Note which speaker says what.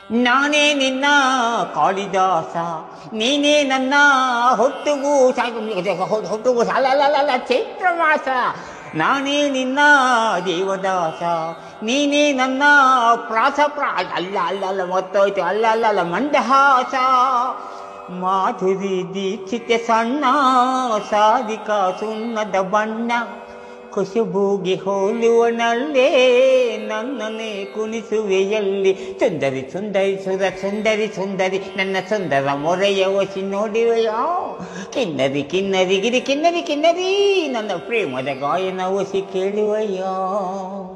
Speaker 1: ನಾನೇ ನಿನ್ನ ಕಾಳಿದಾಸ ನೀನೇ ನನ್ನ ಹೊಟ್ಟುಗೂ ಹೊಟ್ಟುಗೂ ಅಲ್ಲ ಅಲ್ಲ ಅಲ್ಲ, ಅಲ್ಲ ಚೈತ್ರ ಮಾಸ ನಾನೇ ನಿನ್ನ ದೇವದಾಸ ನೀನೇ ನನ್ನ ಪ್ರಾಸ ಪ್ರಾ ಅಲ್ಲ ಅಲ್ಲ ಅಲ್ಲ ಮತ್ತೋಯ್ತು ಅಲ್ಲ ಅಲ್ಲ ಅಲ್ಲ ಮಂದಹಾಸ ಮಾಧುರಿ ದೀಕ್ಷಿತ ಸಣ್ಣ ಸಾಧಿಕಾ ಸುಣ್ಣದ ಬಣ್ಣ ಕುಶುಬೂಗಿ ಹೋಲುವನಲ್ಲೇ ನನ್ನನ್ನೇ ಕುಣಿಸುವೆಯಲ್ಲಿ ಸುಂದರಿ ಸುಂದರಿ ಸುರ ಸುಂದರಿ ಸುಂದರಿ ನನ್ನ ಸುಂದರ ಮೊರೆಯ ಒಸಿ ನೋಡಿವೆಯೋ ಕಿನ್ನರಿ ಕಿನ್ನರಿ ಗಿರಿ ಕಿನ್ನರಿ ಕಿನ್ನರಿ ನನ್ನ ಪ್ರೇಮದ ಗಾಯನ ಒಸಿ ಕೇಳುವೆಯೋ